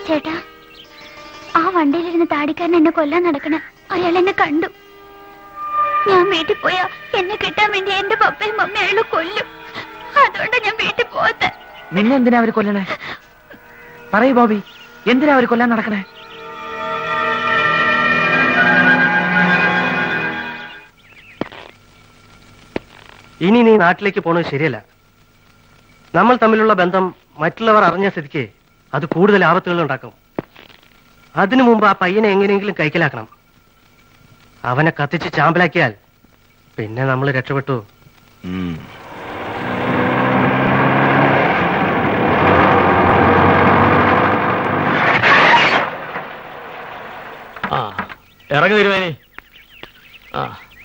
ചേട്ടാ ആ വണ്ടിയിലിരുന്ന് താടിക്കാരൻ എന്നെ കൊല്ലാൻ നടക്കണ അയാൾ എന്നെ കണ്ടു ഞാൻ വീട്ടിൽ പോയാ എന്നെ കിട്ടാൻ വേണ്ടി എന്റെ പപ്പയും മമ്മയും അയാൾ കൊല്ലും അതുകൊണ്ടാ ഞാൻ വീട്ടിൽ പോകാത്ത നിന്നെ എന്തിനാ അവര് കൊല്ലണേ പറയൂ ബോബി എന്തിനാ അവര് കൊല്ലാൻ നടക്കണേ ഇനി നീ നാട്ടിലേക്ക് പോണത് ശരിയല്ല നമ്മൾ തമ്മിലുള്ള ബന്ധം മറ്റുള്ളവർ അറിഞ്ഞ സ്ഥിതിക്ക് അത് കൂടുതൽ ആപത്തുകൾ ഉണ്ടാക്കും അതിനു മുമ്പ് ആ പയ്യനെ എങ്ങനെയെങ്കിലും കൈക്കലാക്കണം അവനെ കത്തിച്ച് ചാമ്പലാക്കിയാൽ പിന്നെ നമ്മൾ രക്ഷപ്പെട്ടു ആ ഇറങ്ങി തിരുവേനി ആ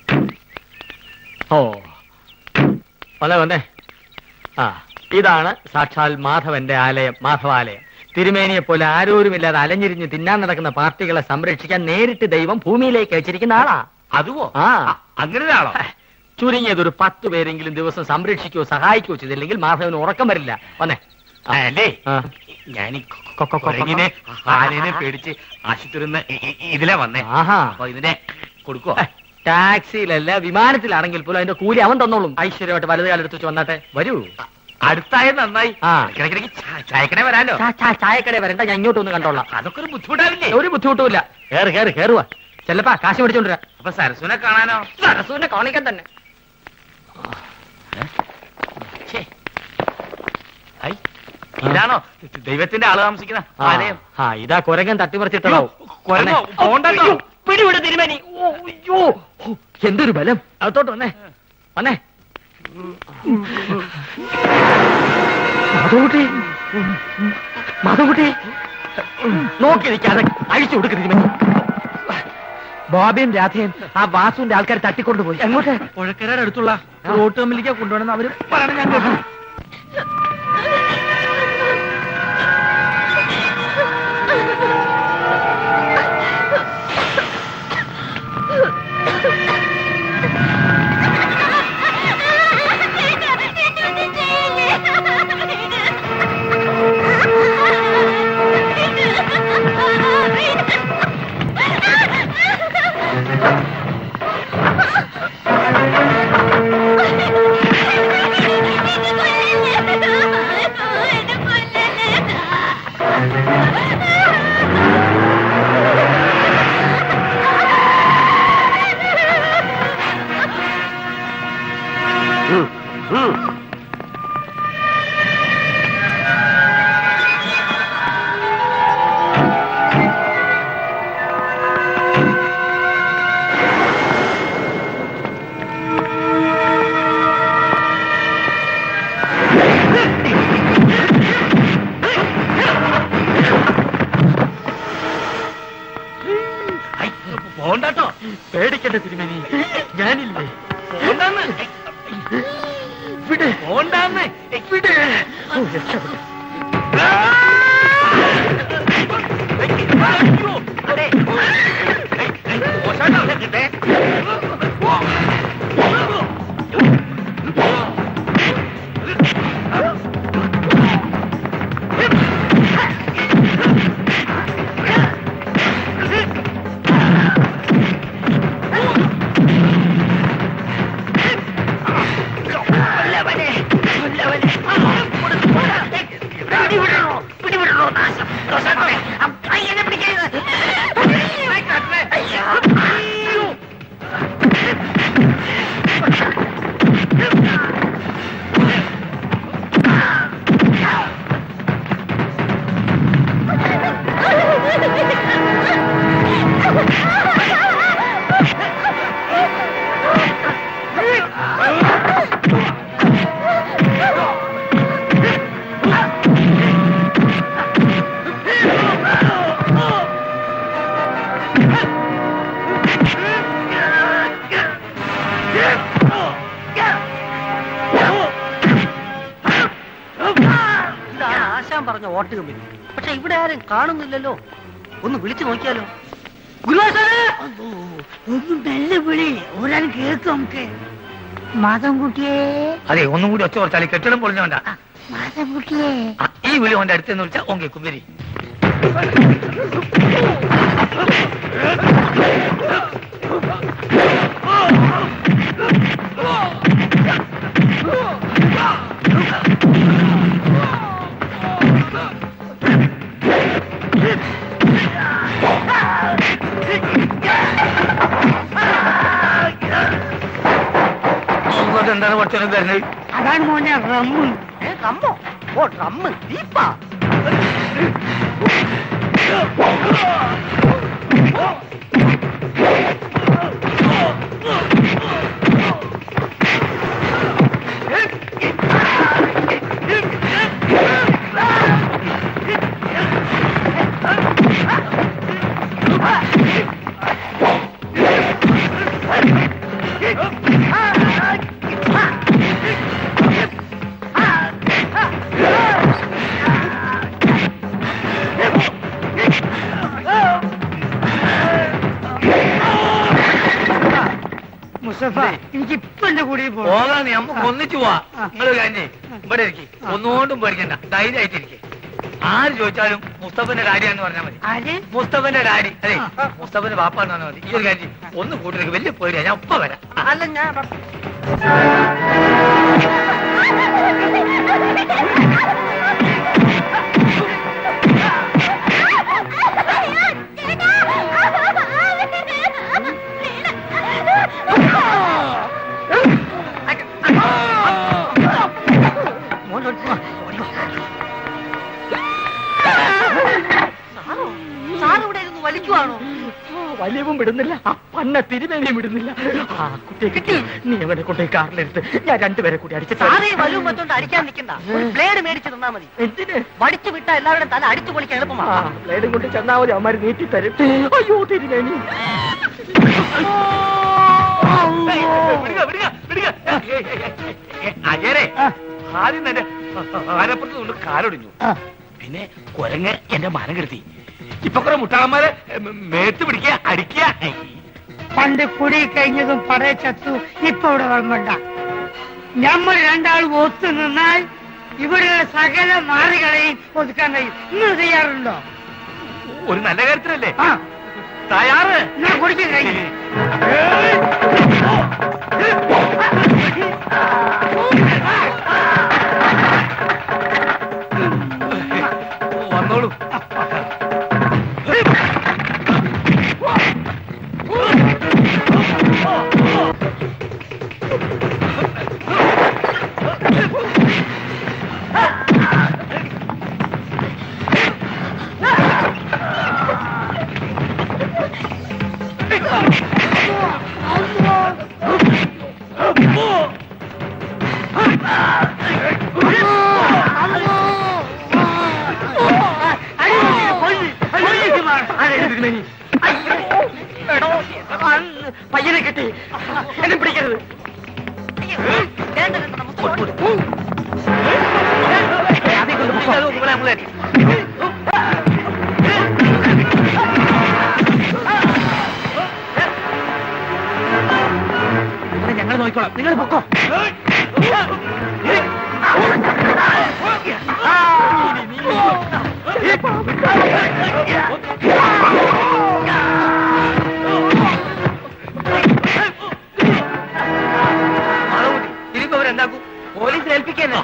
ഓ വന്നേ വന്നേ ആ ഇതാണ് സാക്ഷാൽ മാധവന്റെ ആലയം മാധവാലയം തിരുമേനിയെ പോലെ ആരോരുമില്ലാതെ അലഞ്ഞിരിഞ്ഞ് തിന്നാൻ നടക്കുന്ന പാർട്ടികളെ സംരക്ഷിക്കാൻ നേരിട്ട് ദൈവം ഭൂമിയിലേക്ക് അയച്ചിരിക്കുന്ന ആളാ അതുവോ ആ അങ്ങനെ ഒരാളോ ചുരുങ്ങിയത് ഒരു പത്ത് പേരെങ്കിലും ദിവസം സംരക്ഷിക്കുകയോ സഹായിക്കുകയോ ചെയ്തില്ലെങ്കിൽ മാധവന് ഉറക്കം വരില്ല വന്നേ ആ. അല്ലേ ആ. ഞാൻ കുരങ്ങിനെ ആനേനെ പേടിച്ച് ആശുപത്രി ഇതിലെ വന്നേ ആഹാ അപ്പൊ ഇതിനെ കൊടുക്കോ ഏ, ടാക്സിയിലല്ല വിമാനത്തിലാണെങ്കിൽ പോലും അതിന്റെ കൂലി അവൻ തന്നോളും ഐശ്വര്യമായിട്ട് വലത് കാലെടുത്ത് വെച്ച് വന്നാട്ടെ വരൂ അടുത്തായ നന്നായി ആ. ഇടയ്ക്കിടയ്ക്ക് ചാ- ചായക്കട വരാലോ ചാ- ചാ- ചായക്കടയിൽ വരണ്ട ഞാൻ ഇങ്ങോട്ട് ഒന്ന് കണ്ടോളാം അതൊക്കെ ഒരു ബുദ്ധിമുട്ടാവില്ലേ ഒരു ബുദ്ധിമുട്ടുമില്ല കേറ് കേറ് കേറുവാ ചെല്ലപ്പാ കാശ് മേടിച്ചോണ്ടിരാ അപ്പൊ സരസുനെ കാണാനോ സരസുവിനെ കാണിക്കാൻ തന്നെ ഛേ. ഐ, ഇതാണോ ദൈവത്തിന്റെ ആള് താമസിക്കുന്ന ആ, ആലയം ആ ഇതാ കുരങ്ങൻ തട്ടിമറിച്ചിട്ടതാവും കുരങ്ങോ? പോണ്ടല്ലോ. അയ്യോ, പിടിവിട് തിരുമേനി ഓ, അയ്യോ ഓ, എന്തൊരു ബലം അകത്തോട്ട് വന്നേ വന്നേ മാധവകുട്ടി മാധവകുട്ടി നോക്കി നിൽക്കാതെ അഴിച്ചു കൊടുക്ക് തിരുമേനി ബോബിയും രാധയും ആ വാസുവിന്റെ ആൾക്കാർ തട്ടിക്കൊണ്ടുപോയി എങ്ങോട്ട് പുഴക്കരയുടെ അടുത്തുള്ള റോട്ട് കമ്മിലേക്ക് കൊണ്ടുപോകണമെന്ന് അവര് പറയണ ഞാൻ കേട്ടു പോണ്ടോ പേടിക്കണ്ട തിരുമേനി ഞാനില്ലേ പോണ്ടെന്ന് വിട് പോണ്ടാന്ന് വിട് ഓ, രക്ഷപ്പെട്ടു അയ്യോ, അതെ. ഏയ്, ഏയ്, ഓശാട്ടോ, ഇതേ. ആശാൻ പറഞ്ഞ വോട്ട് കമ്പനി പക്ഷെ ഇവിടെ ആരും കാണുന്നില്ലല്ലോ ഒന്ന് വിളിച്ചു നോക്കിയാലോ ഒന്ന് നല്ല വിളി ഒരാൾ കേൾക്കും നമുക്ക് മാധവൻകുട്ടിയെ അതെ ഒന്നും കൂടി ഒച്ച കുറച്ചാൽ കെട്ടിടം പൊളിഞ്ഞോണ്ട മാധവൻകുട്ടിയെ ഈ വിളി ഓന്റെ അടുത്തെന്ന് വിളിച്ചാൽ ഓൻ കേൾക്കും വരി എന്താണ് കുറച്ചു തരുന്നത് അതാണ് മോനെ റമ്മ് ഏ, റമ്മോ ഓ റമ്മ് ദീപ്പാ മുസഫ എനിക്ക് ഇപ്പൊ എന്റെ കൂടെ പോകണം പോകാൻ നമുക്ക് ഒന്നിച്ചു പോവാ നിങ്ങൾ കഴിഞ്ഞേ ഇവിടെ ഇരിക്കും ഒന്നുകൊണ്ടും പേടിക്കണ്ട ധൈര്യമായിട്ടിരിക്കെ ആര് ചോദിച്ചാലും മുസ്തഫന്റെ ഡാഡിയാന്ന് പറഞ്ഞാൽ മതി ആര് മുസ്തഫന്റെ ഡാഡി അതെ മുസ്തഫന്റെ വാപ്പാന്ന് പറഞ്ഞാൽ മതി ഈ ഒരു കാര്യം ചെയ്യ്. ഒന്ന് കൂട്ടിലേക്ക് വലിയ പേടിയാ ഞാൻ ഒപ്പ വരാം അല്ല ഞാൻ സാറ് ഇവിടെ ഇരുന്ന് വലിക്കുവാണോ വലിയവും വിടുന്നില്ല ആ പന്ന തിരുമേനിയും വിടുന്നില്ല ആ കുട്ടിയെ കിട്ടി നീ അവനെ കൊണ്ടുപോയി കാറിലെടുത്ത് ഞാൻ രണ്ടുപേരെ കൂടി അടിച്ചിട്ട് സാറേ വലുവും വെച്ചോണ്ട് അടിക്കാൻ നിൽക്കണ്ട ഒരു ബ്ലേഡ് മേടിച്ച് തന്നാ മതി എന്തിന് വടിച്ചു വിട്ട എല്ലാവരുടെയും തല അടിച്ചു പൊളിക്കാൻ ആ എളുപ്പമാണ് ബ്ലേഡും കൊണ്ട് ചെന്നാ മതി അവന്മാര് നീട്ടി തരും അയ്യോ തിരുമേനി അജയരെ ആദ്യം തന്നെ ആരപ്പുറത്ത് കൊണ്ട് കാലൊടിഞ്ഞു പിന്നെ കുരങ്ങ് എന്റെ മരം കെടുത്തി ഇപ്പൊ കുറെ മുട്ടാളന്മാരെ മേത്ത് പിടിക്കുക അടിക്കുക പണ്ട് കുടി കഴിഞ്ഞതും പറയ ചത്തു ഇപ്പൊ ഇവിടെ വളമ്പണ്ട നമ്മൾ രണ്ടാളും ഒത്തു നിന്നാൽ ഇവിടെയുള്ള സകല മാറികളെയും ഒതുക്കാൻ കഴിയും നിങ്ങൾ തയ്യാറുണ്ടോ ഒരു നല്ല കാര്യത്തിനല്ലേ ആ തയ്യാറ് എന്നാ കുടിക്കാൻ കഴിയും വന്നോളൂ പയ്യനെ കെട്ടി എന്നെ പിടിക്കരുത് വേണ്ട വേണ്ട നമുക്ക് പോണം. ഞങ്ങൾ നോക്കിക്കോളാം നിങ്ങൾ പൊക്കോ ഇനിയിപ്പോ അവരെന്താക്കും പോലീസ് ഏൽപ്പിക്കാനോ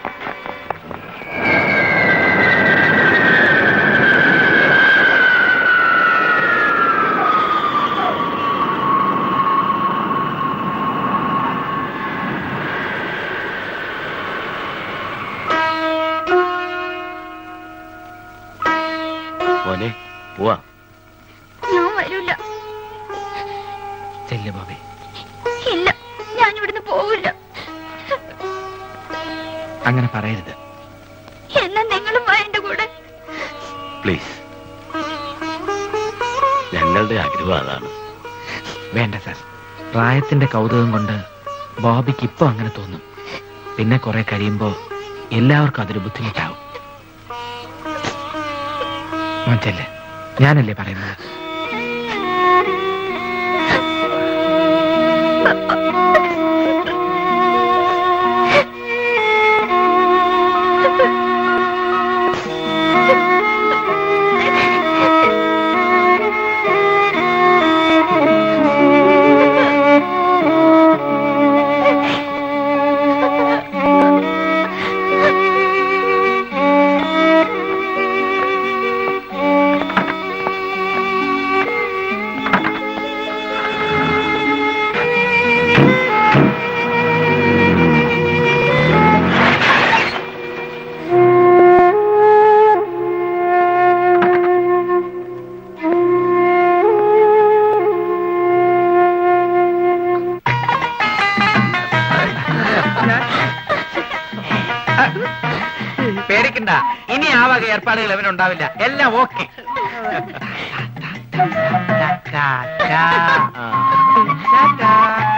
മോനെ പോവാ ഞാൻ വരൂല ചെല്ലു ബോബി ഇല്ല ഞാൻ ഇവിടുന്ന് പോവില്ല അങ്ങനെ പറയരുത് എന്നാ നിങ്ങളും വാ എന്റെ കൂടെ പ്ലീസ് ഞങ്ങളുടെ ആഗ്രഹം അതാണ് വേണ്ട സാർ പ്രായത്തിന്റെ കൗതുകം കൊണ്ട് ബോബിക്ക് ഇപ്പൊ അങ്ങനെ തോന്നും പിന്നെ കുറെ കഴിയുമ്പോ എല്ലാവർക്കും അതൊരു ബുദ്ധിമുട്ടാവും മോൻ ചെല്ല് ഞാനല്ലേ പറയുന്നത് ആ പേടിക്കണ്ട ഇനി ആ വക ഏർപ്പാടുകൾ ഇവനുണ്ടാവില്ല എല്ലാം ഓക്കെ ടാറ്റാ. ടാറ്റാ.